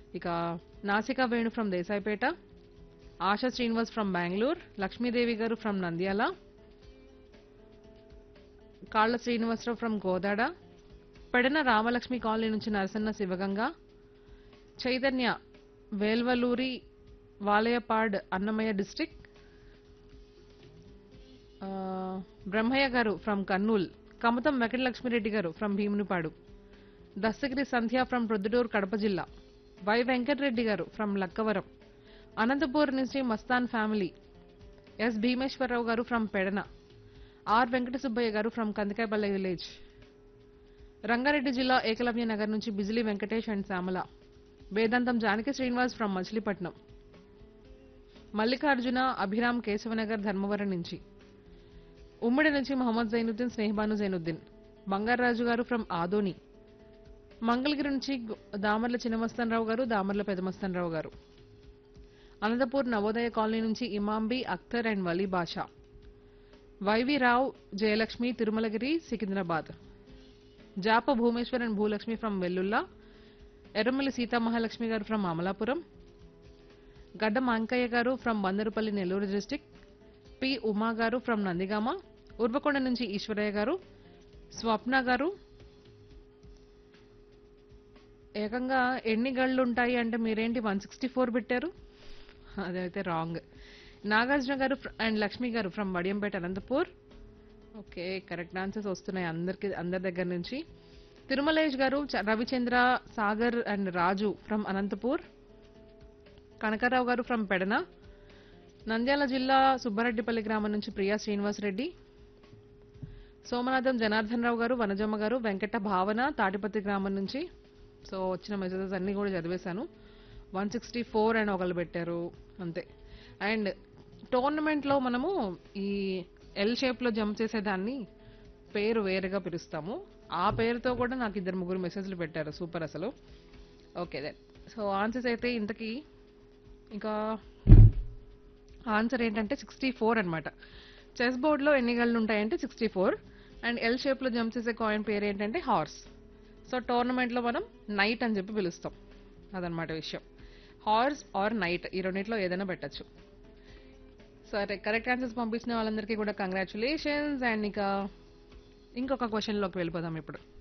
ఇక Nasika Venu from Desaipet Asha Srinivas from Bengaluru Lakshmidevi గారు from Nandyal Kalla Srinivasa Rao from Godada Pedana Ramalakshmi colony నుంచి నరసన్న శివగంగ చైతన్య వేల్వలూరి వాలయపాడ్ అన్నమయ్య డిస్ట్రిక్ట్ బ్రహ్మయ్య గారు ఫ్రమ్ కర్నూల్ కమతం వెంకటలక్ష్మిరెడ్డి గారు ఫ్రమ్ భీమునిపాడు దస్తగిరి సంధ్య ఫ్రమ్ ప్రొద్దుటూరు కడప జిల్లా వై వెంకటరెడ్డి గారు ఫ్రమ్ లక్కవరం అనంతపూర్ నుంచి Mastan family S Bhimeswararao garu from Pedana R Venkata Subbaiah garu from Kandikayapalle village Rangareddy జిల్లా ఏకలవ్య నగర్ నుంచి బిజిలీ వెంకటేష్ అండ్ శ్యామల వేదాంతం జానకి శ్రీనివాస్ ఫ్రమ్ మచిలీపట్నం మల్లికార్జున అభిరామ్ కేశవనగర్ ధర్మవరం నుంచి ఉమ్మడి నుంచి మహమ్మద్ జైనుద్దీన్ స్నేహబాను జైనుద్దీన్ బంగారాజు గారు ఫ్రమ్ ఆదోని మంగళగిరి నుంచి గు- దామర్ల చిన్నమస్తనరావు గారు దామర్ల పెదమస్తనరావు గారు అనంతపూర్ నవోదయ కాలనీ నుంచి ఇమాంబి అఖ్తర్ అండ్ వలీ బాషా వైవి రావు జయలక్ష్మి తిరుమలగిరి సికింద్రాబాద్ జాప Bhumeshwar and Bhulakshmi from Vellulla Erramalli Seethamahalakshmi garu from Amalapuram Gadda Mankaiah garu from Bandarupalli Nellore district P Uma garu from Nandigama Uravakonda నుంచి ఈశ్వరయ్య గారు స్వప్న గారు ఏకంగా ఎన్ని గళ్ళు ఉంటాయి అంటే మీరేంటి వన్ సిక్స్టీ ఫోర్ పెట్టారు అదైతే రాంగ్ నాగార్జున గారు ఫ్ర- and Lakshmi garu from Vadiyampeta Anantapur okay correct answers వస్తున్నాయి అందరికి అందరి దగ్గర నుంచి తిరుమలేష్ గారు చ- Ravichandra Sagar and Raju from Anantapur Kanakarao garu from Pedana Nandyal జిల్లా సుబ్బారెడ్డిపల్లి గ్రామం నుంచి ప్రియా శ్రీనివాసరెడ్డి సోమనాథం జనార్దన్ రావు గారు వనజమ్మ గారు వెంకట భావన తాటిపత్రి గ్రామం నుంచి సో వచ్చిన మెసేజెస్ అన్ని కూడా చదివేశాను వన్ సిక్స్టీ ఫోర్ అని ఒకళ్ళు పెట్టారు అంతే అండ్ టోర్నమెంట్లో మనము ఈ ఎల్ షేప్లో జంప్ చేసేదాన్ని పేరు వేరుగా పిలుస్తాము ఆ పేరుతో కూడా నాకు ఇద్దరు ముగ్గురు మెసేజ్లు పెట్టారు సూపర్ అసలు ఓకే దెన్ సో ఆన్సర్స్ అయితే ఇంతకీ ఇంకా ఆన్సర్ ఏంటంటే సిక్స్టీ ఫోర్ అనమాట చెస్ బోర్డ్లో ఎన్ని గళ్ళు ఉంటాయంటే సిక్స్టీ ఫోర్ అండ్ ఎల్ షేప్లో జంప్ చేసే కాయిన్ పేరు ఏంటంటే హార్స్ సో టోర్నమెంట్లో మనం నైట్ అని చెప్పి పిలుస్తాం అదనమాట విషయం హార్స్ ఆర్ నైట్ ఈ రెండింటిలో ఏదైనా పెట్టచ్చు సరే కరెక్ట్ ఆన్సర్స్ పంపించిన వాళ్ళందరికీ కూడా కంగ్రాచులేషన్స్ అండ్ ఇక ఇంకొక క్వశ్చన్లోకి వెళ్ళిపోదాం ఇప్పుడు